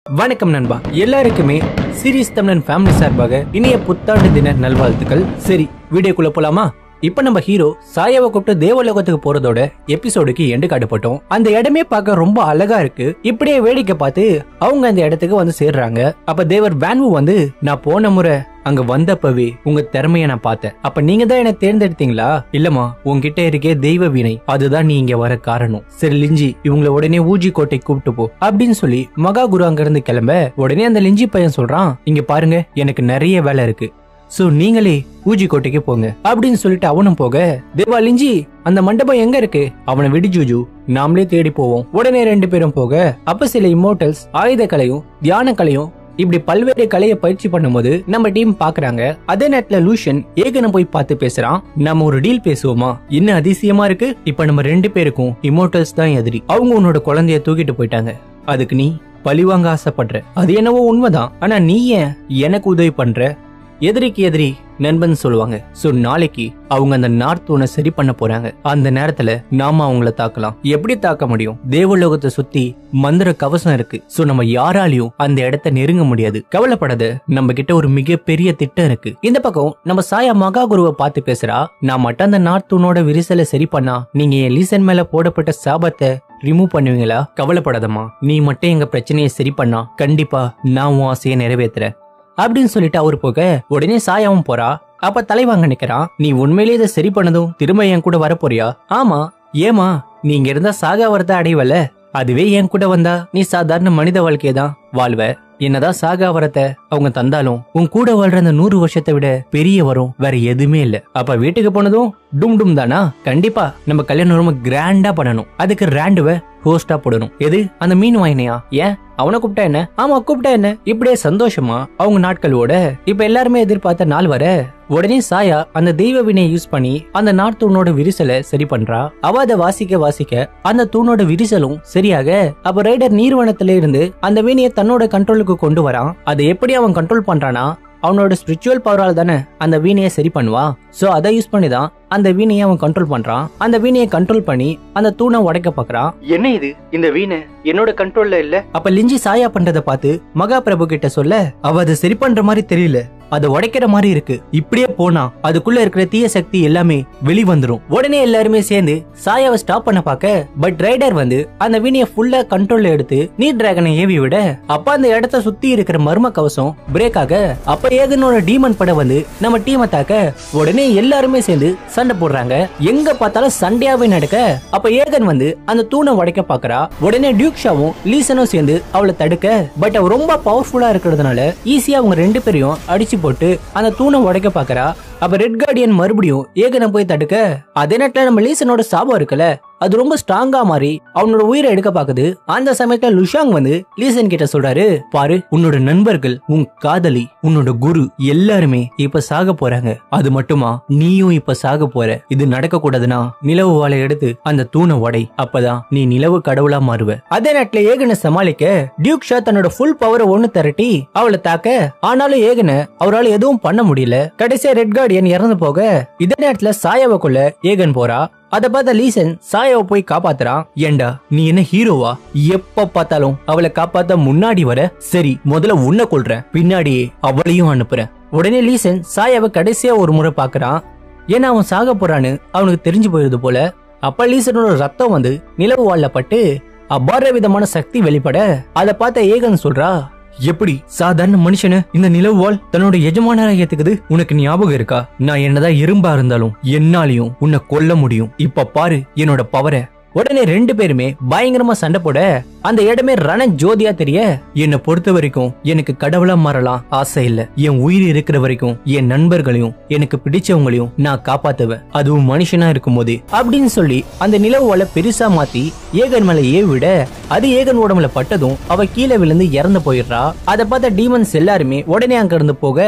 வணக்கம் நண்பா எல்லாருக்குமே சீரியஸ் தமிழன் ஃபேமிலி சார்பாக இனிய புத்தாண்டு தின நல்வாழ்த்துக்கள் சரி வீடியோக்குள்ள போலாமா இப்ப நம்ம ஹீரோ சாயாவை கூப்பிட்டு தேவலோகத்துக்கு போறதோட எபிசோடுக்கு எண்டு காட்டப்பட்டோம் அந்த இடமே பார்க்க ரொம்ப அழகா இருக்கு இப்படியே வேடிக்கை பார்த்து அவங்க அந்த இடத்துக்கு வந்து சேர்றாங்க அப்ப தேவர் வேன்வு வந்து நான் போன முறை அங்க வந்தப்பவே உங்க திறமைய நான் பார்த்தேன் அப்ப நீங்க தான் என்ன தேர்ந்தெடுத்தீங்களா இல்லம்மா உன்கிட்ட இருக்கே தெய்வ வீணை அதுதான் நீ இங்க வர காரணம் சரி லிஞ்சி இவங்கள உடனே ஊஜி கோட்டை கூப்பிட்டு போ அப்படின்னு சொல்லி மகா குரு அங்க இருந்து கிளம்ப உடனே அந்த லிஞ்சி பையன் சொல்றான் இங்க பாருங்க எனக்கு நிறைய வேலை இருக்கு சோ நீங்களே ஊஜி கோட்டைக்கு போங்க அப்படின்னு சொல்லிட்டு அவனும் போக தேவா லிஞ்சி அந்த மண்டபம் எங்க இருக்கு அவனை விடு ஜூஜு நாமளே தேடி போவோம் உடனே ரெண்டு பேரும் போக அப்ப சில இமோட்டல்ஸ் ஆயுத கலையும் தியான கலையும் இப்படி பல்வேறு கலையை பயிற்சி பண்ணும்போது நம்ம டீம் பாக்குறாங்க அதே நேரத்துல லூஷன் ஏகனை போய் பார்த்து பேசுறான் நம்ம ஒரு டீல் பேசுவோமா என்ன அதிசயமா இருக்கு இப்ப நம்ம ரெண்டு பேருக்கும் இமோட்டல்ஸ் தான் எதிரி அவங்க உன்னோட குழந்தைய தூக்கிட்டு போயிட்டாங்க அதுக்கு நீ பழிவாங்க ஆசைப்படுற அது என்னவோ உண்மைதான் ஆனா நீ ஏன் எனக்கு உதவி பண்ற எதிரிக்கு எதிரி நண்பன் சொல்லுவாங்க சோ நாளைக்கு அவங்க அந்த நார்த் ஒன்ன சரி பண்ண போறாங்க அந்த நேரத்துல நாம அவங்கள தாக்கலாம் எப்படி தாக்க முடியும் தேவலோகத்தை சுத்தி மந்திர கவசம் இருக்கு சோ நம்ம யாராலையும் அந்த இடத்த நெருங்க முடியாது கவலைப்படாத நம்ம கிட்ட ஒரு மிகப்பெரிய திட்டம் இருக்கு இந்த பக்கம் நம்ம சாயா மகா குருவை பார்த்து பேசுறா நான் மட்டும் அந்த நார்த் உன்னோட விரிசலை சரி பண்ணா நீங்க என் லீசன் மேல போடப்பட்ட சாபத்தை ரிமூவ் பண்ணுவீங்களா கவலைப்படாதம்மா நீ மட்டும் எங்க பிரச்சனையை சரி பண்ணா கண்டிப்பா நான் உன் ஆசையை நிறைவேத்துறேன் அப்படின்னு சொல்லிட்டு அவர் போக உடனே சாயாவும் போறா அப்ப தலைவாங்க நிக்கிறான் நீ உண்மையிலேயே இதை சரி பண்ணதும் திரும்ப என் கூட வரப்போறியா ஆமா ஏமா நீ இங்க இருந்தா சாகா வரத அடைவல அதுவே என் கூட வந்தா நீ சாதாரண மனித வாழ்க்கையை தான் வாழ்வ என்னதான் சாகா வரத்த அவங்க தந்தாலும் உன் கூட வாழ்ற அந்த நூறு வருஷத்தை விட பெரிய வரும் வேற எதுவுமே இல்ல அப்ப வீட்டுக்கு போனதும் டும் டும் தானா கண்டிப்பா நம்ம கல்யாணம் ரொம்ப கிராண்டா பண்ணணும் அதுக்கு ரேண்டுவ ஹோஸ்டா போடணும் எது அந்த மீன் வாங்கினியா ஏன் அவனை கூப்பிட்டா என்ன ஆமா கூப்பிட்டா என்ன இப்படியே சந்தோஷமா அவங்க நாட்களோட இப்ப எல்லாருமே எதிர்பார்த்த நாள் வர உடனே சாயா அந்த தெய்வ வினையை யூஸ் பண்ணி அந்த நார்த்தூணோட விரிசலை சரி பண்றா அவ அதை வாசிக்க வாசிக்க அந்த தூணோட விரிசலும் சரியாக அப்ப ரைடர் நீர்வனத்துல இருந்து அந்த வீணையை தன்னோட கண்ட்ரோலுக்கு கொண்டு வரான் அதை எப்படி அவன் கண்ட்ரோல் பண்றானா அவனோட ஸ்பிரிச்சுவல் பவரால் தானே அந்த வீணையை சரி பண்ணுவா சோ அதை யூஸ் பண்ணி தான் அந்த வீணையை அவன் கண்ட்ரோல் பண்றான் அந்த வீணையை கண்ட்ரோல் பண்ணி அந்த தூணை உடைக்க பாக்குறான் என்ன இது இந்த வீணை என்னோட கண்ட்ரோல்ல இல்ல அப்ப லிஞ்சி சாயா பண்றத பார்த்து மகா பிரபு கிட்ட சொல்ல அவ அதை சரி பண்ற மாதிரி தெரியல அதை உடைக்கிற மாதிரி இருக்கு இப்படியே போனா அதுக்குள்ள இருக்கிற தீய சக்தி எல்லாமே வெளிவந்துரும் உடனே எல்லாருமே சேர்ந்து சாயாவை ஸ்டாப் பண்ண பார்க்க பட் ரைடர் வந்து அந்த வீணையை ஃபுல்லா கண்ட்ரோல்ல எடுத்து நீர் டிராகனை ஏவி விட அப்ப அந்த இடத்த சுத்தி இருக்கிற மர்ம கவசம் பிரேக் ஆக அப்ப ஏகனோட டீமன் படம் வந்து நம்ம டீமை தாக்க உடனே எல்லாருமே சேர்ந்து சண்டை போடுறாங்க எங்க பார்த்தாலும் சண்டையாவே நடக்க அப்ப ஏகன் வந்து அந்த தூணை உடைக்க பாக்குறா உடனே டியூக்ஷாவும் லீசனும் சேர்ந்து அவளை தடுக்க பட் அவ ரொம்ப பவர்ஃபுல்லா இருக்கிறதுனால ஈஸியா அவங்க ரெண்டு பேரையும் அடிச்சு போட்டு அந்த தூணை உடைக்க பாக்குறா அப்ப ரெட் கார்டியன் மறுபடியும் ஏகனை போய் தடுக்க அதே நேரத்துல நம்ம லீசனோட சாபம் இருக்குல்ல அது ரொம்ப ஸ்ட்ராங்கா மாறி அவனோட உயிரை எடுக்க பாக்குது அந்த சமயத்துல லுஷாங் வந்து லீசன் கிட்ட சொல்றாரு பாரு உன்னோட நண்பர்கள் உன் காதலி உன்னோட குரு எல்லாருமே இப்ப சாக போறாங்க அது மட்டுமா நீயும் இப்ப சாக போற இது நடக்க கூடாதுன்னா நிலவு வாழை எடுத்து அந்த தூணை உடை அப்பதான் நீ நிலவு கடவுளா மாறுவ அதே நேரத்துல ஏகனை சமாளிக்க டியூக் ஷா தன்னோட ஃபுல் பவரை ஒண்ணு திரட்டி அவளை தாக்க ஆனாலும் ஏகனை அவரால் எதுவும் பண்ண முடியல கடைசியா ரெட் கார்டியன் இறந்து போக இதே நேரத்துல சாயாவை கொள்ள ஏகன் போறா அத பார்த்த லீசன் சாயாவை போய் காப்பாத்துறான் ஏண்டா நீ என்ன ஹீரோவா எப்ப பார்த்தாலும் அவளை காப்பாத்த முன்னாடி வர சரி முதல்ல உன்னை கொள்றேன் பின்னாடியே அவளையும் அனுப்புறேன் உடனே லீசன் சாயாவை கடைசியா ஒரு முறை பாக்குறான் ஏன்னா அவன் சாக போறான்னு அவனுக்கு தெரிஞ்சு போயிருது போல அப்ப லீசனோட ரத்தம் வந்து நிலவு வாழ பட்டு அபார விதமான சக்தி வெளிப்பட அதை பார்த்த ஏகன் சொல்றா எப்படி சாதாரண மனுஷனு இந்த நிலவுவால் தன்னோட எஜமானரா ஏத்துக்குது உனக்கு ஞாபகம் இருக்கா நான் என்னதான் இரும்பா இருந்தாலும் என்னாலையும் உன்னை கொல்ல முடியும் இப்ப பாரு என்னோட பவரை உடனே ரெண்டு பேருமே பயங்கரமா சண்டை போட அந்த இடமே ரண ஜோதியா தெரிய என்னை பொறுத்த வரைக்கும் எனக்கு கடவுளா மாறலாம் ஆசை இல்ல என் உயிர் இருக்கிற வரைக்கும் என் நண்பர்களையும் எனக்கு பிடிச்சவங்களையும் நான் காப்பாத்துவேன் அதுவும் மனுஷனா இருக்கும் போதே அப்படின்னு சொல்லி அந்த நிலவுவால பெருசா மாத்தி ஏகன் மேல ஏவி விட அது ஏகன் உடம்புல பட்டதும் அவ கீழே விழுந்து இறந்து போயிடுறா அதை பார்த்த டீமன்ஸ் எல்லாருமே உடனே அங்க இருந்து போக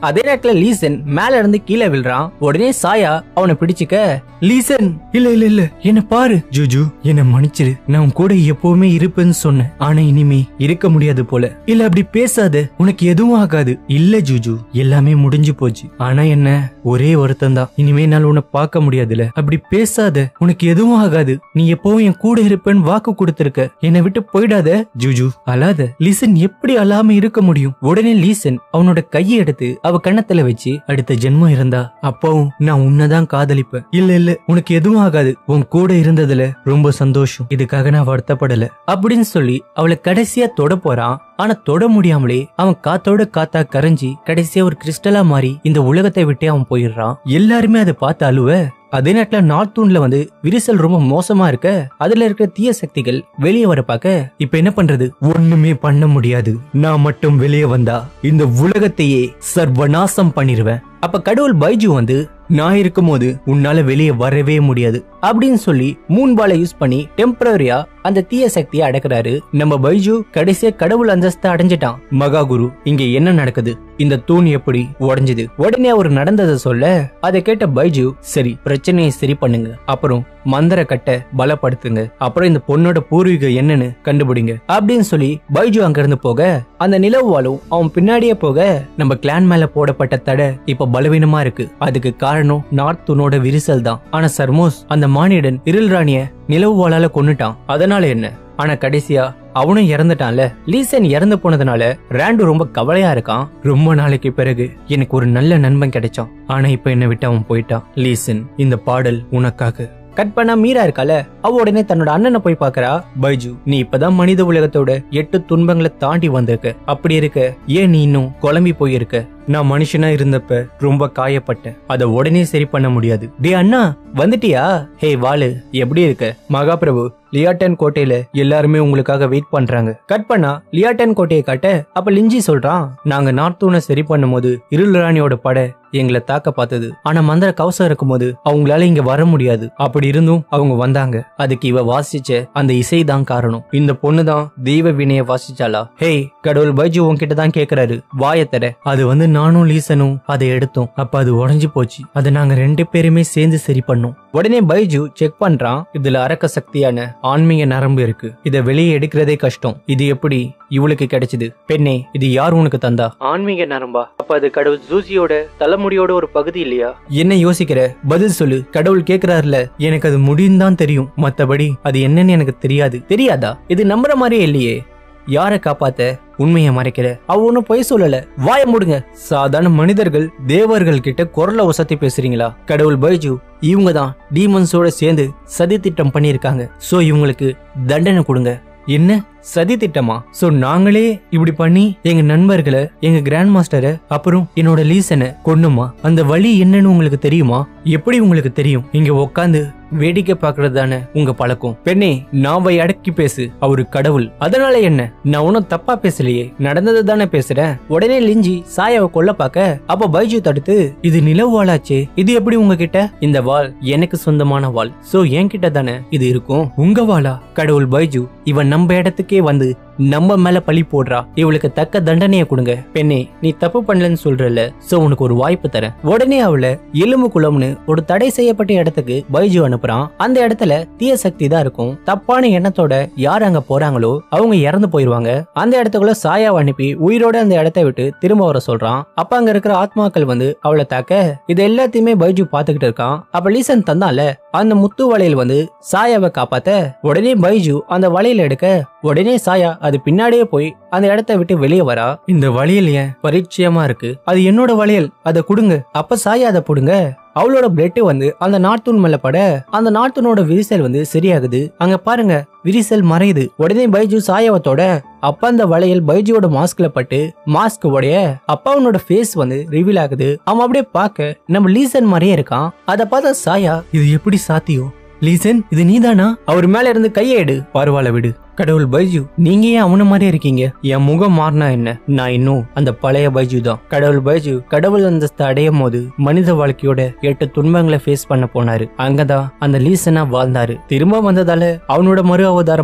அதே நேரத்துல லீசன் மேல இருந்து கீழே விழுறான் உடனே சாயா அவனை பிடிச்சுக்க லீசன் இல்ல இல்ல இல்ல என்ன பாரு ஜூஜு என்ன மன்னிச்சிரு நான் உன் கூட எப்பவுமே இருப்பேன்னு சொன்னேன் ஆனா இனிமே இருக்க முடியாது போல இல்ல அப்படி பேசாத உனக்கு எதுவும் ஆகாது இல்ல ஜூஜு எல்லாமே முடிஞ்சு போச்சு ஆனா என்ன ஒரே வருத்தம் தான் இனிமே என்னால உன்னை பார்க்க முடியாதுல அப்படி பேசாத உனக்கு எதுவும் ஆகாது நீ எப்பவும் என் கூட இருப்பேன்னு வாக்கு கொடுத்திருக்க என்னை விட்டு போயிடாத ஜூஜு அழாத லீசன் எப்படி அழாம இருக்க முடியும் உடனே லீசன் அவனோட கையை எடுத்து அவ கண்ணத்துல வச்சு அடுத்த ஜென்மம் இருந்தா அப்பவும் நான் உன்னதான் காதலிப்பேன் இல்ல இல்ல உனக்கு எதுவும் ஆகாது உன் கூட இருந்ததுல ரொம்ப சந்தோஷம் இதுக்காக நான் வருத்தப்படல அப்படின்னு சொல்லி அவளை கடைசியா தொட போறான் ஆனா தொட முடியாமலே அவன் காத்தோட காத்தா கரைஞ்சி கடைசியா ஒரு கிறிஸ்டலா மாறி இந்த உலகத்தை விட்டே அவன் போயிடுறான் எல்லாருமே அதை பார்த்து அழுவ அதே நேரத்துல நார்த் தூண்ல வந்து விரிசல் ரொம்ப மோசமா இருக்க அதுல இருக்கிற தீய சக்திகள் வெளியே வர பார்க்க இப்ப என்ன பண்றது ஒண்ணுமே பண்ண முடியாது நான் மட்டும் வெளியே வந்தா இந்த உலகத்தையே சர்வநாசம் பண்ணிருவேன் அப்ப கடவுள் பைஜு வந்து நான் இருக்கும்போது உன்னால வெளியே வரவே முடியாது அப்படின்னு சொல்லி மூன் பாலை யூஸ் பண்ணி டெம்பரரியா அந்த தீய சக்தியை அடக்குறாரு நம்ம பைஜு கடைசியா கடவுள் அந்தஸ்தை அடைஞ்சிட்டான் மகா குரு இங்க என்ன நடக்குது இந்த தூண் எப்படி உடைஞ்சது உடனே அவர் நடந்ததை சொல்ல அதை கேட்ட பைஜு சரி பிரச்சனையை சரி பண்ணுங்க அப்புறம் மந்திர கட்ட பலப்படுத்துங்க அப்புறம் இந்த பொண்ணோட பூர்வீகம் என்னன்னு கண்டுபிடிங்க அப்படின்னு சொல்லி பைஜு அங்கிருந்து போக அந்த நிலவு வாழும் அவன் பின்னாடியே போக நம்ம கிளான் மேல போடப்பட்ட தடை இப்ப பலவீனமா இருக்கு அதுக்கு காரணம் நார்த் தூணோட விரிசல் தான் ஆனா சர்மோஸ் அந்த மானிடன் இருள் ராணிய நிலவு வாளால கொன்னுட்டான் அதனால என்ன ஆனா கடைசியா அவனும் இறந்துட்டான்ல லீசன் இறந்து போனதுனால ராண்டு ரொம்ப கவலையா இருக்கான் ரொம்ப நாளைக்கு பிறகு எனக்கு ஒரு நல்ல நண்பன் கிடைச்சான் ஆனா இப்ப என்ன விட்டு அவன் போயிட்டான் லீசன் இந்த பாடல் உனக்காக கட் பண்ணா மீரா இருக்கால அவ உடனே தன்னோட அண்ணனை போய் பாக்குறா பைஜு நீ இப்பதான் மனித உலகத்தோட எட்டு துன்பங்களை தாண்டி வந்திருக்க அப்படி இருக்க ஏன் நீ இன்னும் குழம்பி போயிருக்க நான் மனுஷனா இருந்தப்ப ரொம்ப காயப்பட்டேன் அத உடனே சரி பண்ண முடியாது டே அண்ணா வந்துட்டியா ஹே வாலு எப்படி இருக்க மகாபிரபு லியாட்டன் கோட்டையில எல்லாருமே உங்களுக்காக வெயிட் பண்றாங்க கட் பண்ணா லியாட்டன் கோட்டையை காட்ட அப்ப லிஞ்சி சொல்றான் நாங்க நார்த்தூனை சரி பண்ணும்போது இருள் ராணியோட படை எங்களை தாக்க பார்த்தது ஆனா மந்திர கவசம் இருக்கும்போது அவங்களால இங்க வர முடியாது அப்படி இருந்தும் அவங்க வந்தாங்க அதுக்கு இவ வாசிச்ச அந்த இசை தான் காரணம் இந்த பொண்ணு தான் தெய்வ வினைய வாசிச்சாளா ஹேய் கடவுள் பைஜு உன்கிட்ட தான் கேக்குறாரு வாய தர அது வந்து நானும் லீசனும் அதை எடுத்தோம் அப்ப அது உடைஞ்சு போச்சு அதை நாங்க ரெண்டு பேருமே சேர்ந்து சரி பண்ணோம் உடனே பைஜு செக் பண்றான் இதுல அரக்க சக்தியான ஆன்மீக நரம்பு இருக்கு இத வெளியே எடுக்கிறதே கஷ்டம் இது எப்படி இவளுக்கு கிடைச்சது பெண்ணே இது யார் உனக்கு தந்தா ஆன்மீக நரம்பா அப்ப அது கடவுள் ஜூசியோட தலைமுடியோட ஒரு பகுதி இல்லையா என்ன யோசிக்கிற பதில் சொல்லு கடவுள் கேக்குறாருல எனக்கு அது முடியும் தான் தெரியும் மத்தபடி அது என்னன்னு எனக்கு தெரியாது தெரியாதா இது நம்புற மாதிரியே இல்லையே யாரை காப்பாத்த உண்மையை மறைக்கிற அவ ஒன்னும் பொய் சொல்லல வாய மூடுங்க சாதாரண மனிதர்கள் தேவர்கள் கிட்ட குரலை வசதி பேசுறீங்களா கடவுள் பைஜு இவங்க தான் டீமன்ஸோட சேர்ந்து சதி திட்டம் பண்ணியிருக்காங்க சோ இவங்களுக்கு தண்டனை கொடுங்க என்ன சதி திட்டமா சோ நாங்களே இப்படி பண்ணி எங்க நண்பர்களை எங்க கிராண்ட் மாஸ்டரை அப்புறம் என்னோட லீசனை கொன்னுமா அந்த வழி என்னன்னு உங்களுக்கு தெரியுமா எப்படி உங்களுக்கு தெரியும் இங்க உட்காந்து வேடிக்கை பாக்குறது தானே உங்க பழக்கம் பெண்ணே நாவை அடக்கி பேசு அவரு கடவுள் அதனால என்ன நான் ஒன்னும் தப்பா பேசலையே நடந்தது தானே பேசுறேன் உடனே லிஞ்சி சாயாவை கொல்ல பார்க்க அப்ப பைஜு தடுத்து இது நிலவு வாளாச்சே இது எப்படி உங்ககிட்ட இந்த வாள் எனக்கு சொந்தமான வாள் சோ என்கிட்ட தானே இது இருக்கும் உங்க வாளா கடவுள் பைஜு இவன் நம்ம இடத்துக்கே வந்து நம்ம மேல பழி போடுறா இவளுக்கு தக்க தண்டனையை கொடுங்க பெண்ணே நீ தப்பு பண்ணலன்னு சொல்றல சோ உனக்கு ஒரு வாய்ப்பு தரேன் உடனே அவளை எலும்பு குளம்னு ஒரு தடை செய்யப்பட்ட இடத்துக்கு பைஜு அனுப்புறான் அந்த இடத்துல தீய சக்தி தான் இருக்கும் தப்பான எண்ணத்தோட யார் அங்க போறாங்களோ அவங்க இறந்து போயிருவாங்க அந்த இடத்துக்குள்ள சாயாவை அனுப்பி உயிரோட அந்த இடத்தை விட்டு திரும்ப வர சொல்றான் அப்ப அங்க இருக்கிற ஆத்மாக்கள் வந்து அவளை தாக்க இது எல்லாத்தையுமே பைஜு பாத்துக்கிட்டு இருக்கான் அப்ப லீசன் தந்தான்ல அந்த முத்து வளையல் வந்து சாயாவை காப்பாத்த உடனே பைஜு அந்த வளையல் எடுக்க உடனே சாயா அது பின்னாடியே போய் அந்த இடத்தை விட்டு வெளியே வரா இந்த வளையல் ஏன் பரிச்சயமா இருக்கு அது என்னோட வளையல் அதை கொடுங்க அப்ப சாயா அதை புடுங்க அவளோட பிளட் வந்து அந்த நார்த்தூன் மேல பட அந்த நார்த்தூனோட விரிசல் வந்து சரியாகுது அங்க பாருங்க விரிசல் மறையுது உடனே பைஜு சாயாவத்தோட அப்ப அந்த வளையல் பைஜுவோட மாஸ்க்ல பட்டு மாஸ்க் உடைய அப்பா அவனோட ஃபேஸ் வந்து ரிவீல் ஆகுது அவன் அப்படியே பார்க்க நம்ம லீசன் மாதிரியே இருக்கான் அதை பார்த்த சாயா இது எப்படி சாத்தியம் லீசன் இது நீதானா அவர் மேல இருந்து கையை எடு பரவாயில்ல விடு கடவுள் பைஜு நீங்க ஏன் அவன மாதிரியே இருக்கீங்க என் முகம் மாறினா என்ன நான் இன்னும் அந்த பழைய பைஜு தான் கடவுள் பைஜு கடவுள் அந்தஸ்து அடையும் போது மனித வாழ்க்கையோட எட்டு துன்பங்களை ஃபேஸ் பண்ண போனாரு அங்கதான் அந்த லீசனா வாழ்ந்தாரு திரும்ப வந்ததால அவனோட மறு அவதாரமா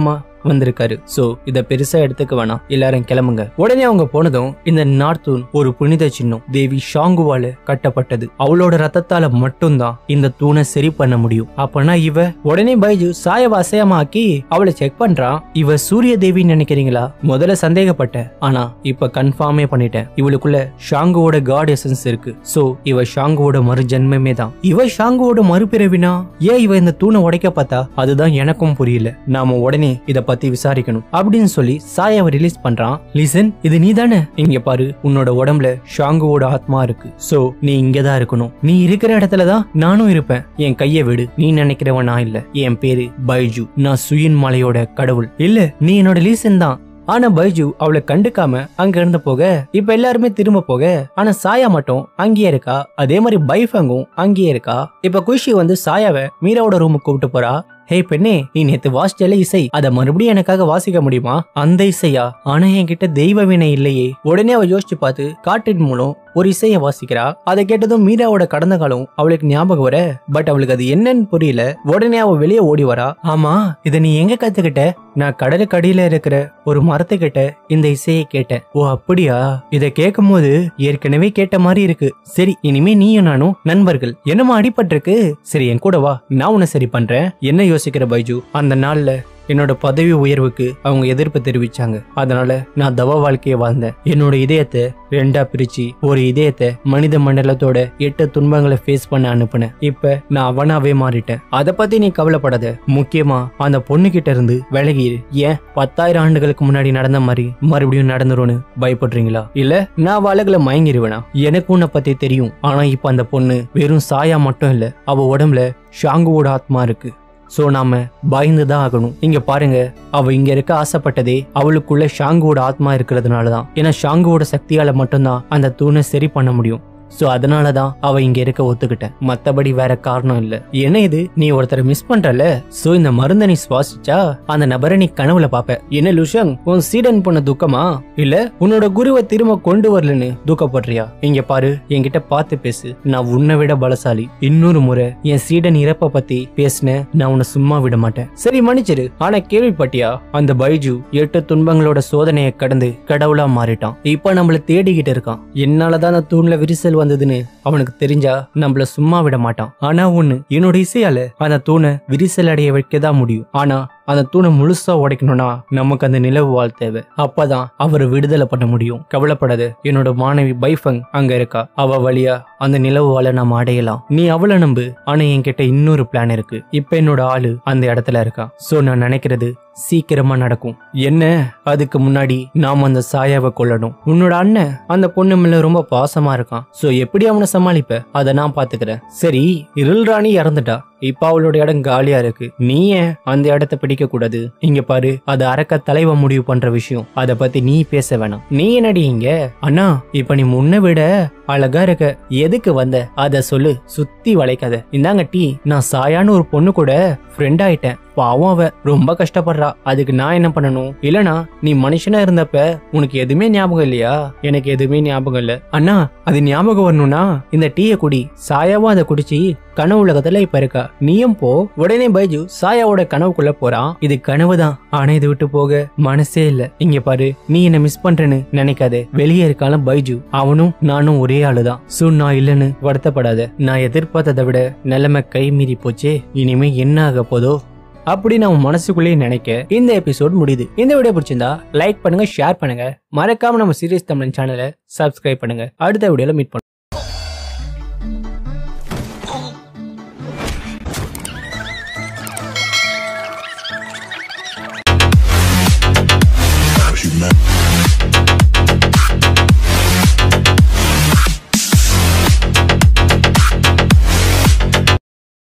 வந்திருக்காரு சோ இத பெருசா எடுத்துக்க வேணாம் எல்லாரும் கிளம்புங்க உடனே அவங்க போனதும் இந்த நார்த்தூன் ஒரு புனித சின்னம் தேவி ஷாங்குவால கட்டப்பட்டது அவளோட ரத்தத்தால மட்டும்தான் இந்த தூணை சரி பண்ண முடியும் அப்பனா இவ உடனே பைஜு சாயவ அசையாம ஆக்கி அவளை செக் பண்றான் இவ சூரிய தேவின்னு நினைக்கிறீங்களா முதல்ல சந்தேகப்பட்டேன் ஆனா இப்ப கன்ஃபார்மே பண்ணிட்டேன் இவளுக்குள்ள ஷாங்குவோட காட் எசன்ஸ் இருக்கு சோ இவ ஷாங்குவோட மறு ஜென்மமே தான் இவ ஷாங்குவோட மறுபிறவினா ஏன் இவ இந்த தூணை உடைக்க பார்த்தா அதுதான் எனக்கும் புரியல நாம உடனே இத பத்தி விசாரிக்கணும் அப்படின்னு சொல்லி சாயாவை ரிலீஸ் பண்றான் லிசன் இது நீ தானே இங்க பாரு உன்னோட உடம்புல ஷாங்குவோட ஆத்மா இருக்கு சோ நீ இங்கதான் இருக்கணும் நீ இருக்கிற இடத்துல தான் நானும் இருப்பேன் என் கைய விடு நீ நினைக்கிறவன் நான் இல்ல என் பேரு பைஜு நான் சுயின் மலையோட கடவுள் இல்ல நீ என்னோட லீசன் தான் ஆனா பைஜு அவளை கண்டுக்காம அங்க இருந்து போக இப்ப எல்லாருமே திரும்ப போக ஆனா சாயா மட்டும் அங்கேயே இருக்கா அதே மாதிரி பைஃபங்கும் அங்கேயே இருக்கா இப்ப குஷி வந்து சாயாவை மீராவோட ரூமுக்கு கூப்பிட்டு போறா ஹே பெண்ணே நீ நேத்து வாசிச்சல இசை அத மறுபடியும் எனக்காக வாசிக்க முடியுமா அந்த இசையா ஆனா என்கிட்ட தெய்வ வினை இல்லையே உடனே அவ யோசிச்சு பார்த்து காட்டின் மூலம் ஒரு இசையை வாசிக்கிறா அதை கேட்டதும் மீராவோட கடந்த காலம் அவளுக்கு ஞாபகம் வர பட் அவளுக்கு அது என்னன்னு புரியல உடனே அவ வெளியே ஓடி வரா ஆமா இத நீ எங்க கத்துக்கிட்ட நான் கடலுக்கு அடியில இருக்கிற ஒரு மரத்துக்கிட்ட இந்த இசையை கேட்டேன் ஓ அப்படியா இத கேட்கும் போது ஏற்கனவே கேட்ட மாதிரி இருக்கு சரி இனிமே நீயும் நானும் நண்பர்கள் என்னமா அடிபட்டிருக்கு சரி என் கூட வா நான் உன்னை சரி பண்றேன் என்ன யோசிக்கிற பைஜு அந்த நாள்ல என்னோட பதவி உயர்வுக்கு அவங்க எதிர்ப்பு தெரிவிச்சாங்க அதனால நான் தவ வாழ்க்கையை வாழ்ந்தேன் என்னோட இதயத்தை ரெண்டா பிரிச்சு ஒரு இதயத்தை மனித மண்டலத்தோட எட்டு துன்பங்களை ஃபேஸ் பண்ண அனுப்புனேன் இப்ப நான் அவனாவே மாறிட்டேன் அத பத்தி நீ கவலைப்படாத முக்கியமா அந்த பொண்ணு கிட்ட இருந்து விலகிரு ஏன் பத்தாயிரம் ஆண்டுகளுக்கு முன்னாடி நடந்த மாதிரி மறுபடியும் நடந்துரும்னு பயப்படுறீங்களா இல்ல நான் வழக்குல மயங்கிருவேனா எனக்கு உன்னை பத்தி தெரியும் ஆனா இப்ப அந்த பொண்ணு வெறும் சாயா மட்டும் இல்ல அவ உடம்புல ஷாங்குவோட ஆத்மா இருக்கு சோ நாம பயந்து தான் ஆகணும் இங்க பாருங்க அவ இங்க இருக்க ஆசைப்பட்டதே அவளுக்குள்ள ஷாங்குவோட ஆத்மா இருக்கிறதுனால தான் ஏன்னா ஷாங்குவோட சக்தியால மட்டும்தான் அந்த தூணை சரி பண்ண முடியும் சோ அதனால தான் அவ இங்க இருக்க ஒத்துக்கிட்டேன் மத்தபடி வேற காரணம் இல்ல என்ன இது நீ ஒருத்தரை மிஸ் பண்றல சோ இந்த மருந்தை நீ சுவாசிச்சா அந்த நபரை நீ கனவுல பாப்ப என்ன லுஷங் உன் சீடன் பண்ண துக்கமா இல்ல உன்னோட குருவை திரும்ப கொண்டு வரலன்னு துக்கப்படுறியா இங்க பாரு என்கிட்ட பார்த்து பேசு நான் உன்னை விட பலசாலி இன்னொரு முறை என் சீடன் இறப்ப பத்தி பேசின நான் உன்னை சும்மா விட மாட்டேன் சரி மன்னிச்சிரு ஆனா கேள்விப்பட்டியா அந்த பைஜு எட்டு துன்பங்களோட சோதனையை கடந்து கடவுளா மாறிட்டான் இப்ப நம்மள தேடிக்கிட்டு இருக்கான் என்னாலதான் அந்த தூண்ல விரிசல் வந்ததுன்னு அவனுக்கு தெரிஞ்சா நம்மள சும்மா விட மாட்டான் ஆனா ஒண்ணு என்னோட இசையால அந்த தூணை விரிசல் அடைய வைக்க தான் முடியும் ஆனா அந்த தூணை முழுசா உடைக்கணும்னா நமக்கு அந்த நிலவு வாழ் தேவை அப்பதான் அவரை விடுதலை பண்ண முடியும் கவலைப்படாத என்னோட மாணவி பைஃபங் அங்க இருக்கா அவ வழியா அந்த நிலவு வாழ நாம அடையலாம் நீ அவளை நம்பு ஆனா என்கிட்ட இன்னொரு பிளான் இருக்கு இப்ப என்னோட ஆளு அந்த இடத்துல இருக்கா சோ நான் நினைக்கிறது சீக்கிரமா நடக்கும் என்ன அதுக்கு முன்னாடி நாம அந்த சாயாவை கொல்லணும் உன்னோட அண்ணன் அந்த பொண்ணு மேல ரொம்ப பாசமா இருக்கான் சோ எப்படி அவனை சமாளிப்ப அதை நான் பாத்துக்கிறேன் சரி இருள் ராணி இறந்துட்டா இப்ப அவளோட இடம் காலியா இருக்கு நீ ஏன் அந்த இடத்த பிடிக்க கூடாது இங்க பாரு அது அரக்க தலைவன் முடிவு பண்ற விஷயம் அத பத்தி நீ பேச வேணாம் நீ என்னடி இங்க அண்ணா இப்ப நீ முன்ன விட அழகா இருக்க எதுக்கு வந்த அத சொல்லு சுத்தி வளைக்காத இந்தாங்க டீ நான் சாயான்னு ஒரு பொண்ணு கூட ஃப்ரெண்ட் ஆயிட்டேன் பாவம் அவ ரொம்ப கஷ்டப்படுறா அதுக்கு நான் என்ன பண்ணணும் இல்லனா நீ மனுஷனா இருந்தப்ப உனக்கு எதுவுமே ஞாபகம் இல்லையா எனக்கு எதுவுமே ஞாபகம் இல்ல அண்ணா அது ஞாபகம் வரணும்னா இந்த டீயை குடி சாயாவும் அதை குடிச்சு கனவு உலகத்துல இப்ப இருக்கா நீயும் போ உடனே பைஜு சாயாவோட கனவுக்குள்ள போறான் இது கனவு தான் ஆனா இது விட்டு போக மனசே இல்ல இங்க பாரு நீ என்ன மிஸ் பண்றேன்னு நினைக்காத வெளியே இருக்காலும் பைஜு அவனும் நானும் ஒரே ஆளுதான் சோ நான் இல்லைன்னு வருத்தப்படாத நான் எதிர்பார்த்ததை விட நிலைமை கை மீறி போச்சே இனிமே என்ன ஆக போதோ அப்படி நம்ம மனசுக்குள்ளேயே நினைக்க இந்த எபிசோட் முடியுது இந்த வீடியோ பிடிச்சிருந்தா லைக் பண்ணுங்க ஷேர் பண்ணுங்க மறக்காம நம்ம சீரியஸ் தமிழ் சேனலை சப்ஸ்கிரைப் பண்ணுங்க அடுத்த வீடியோல மீட் பண்ணுவோம்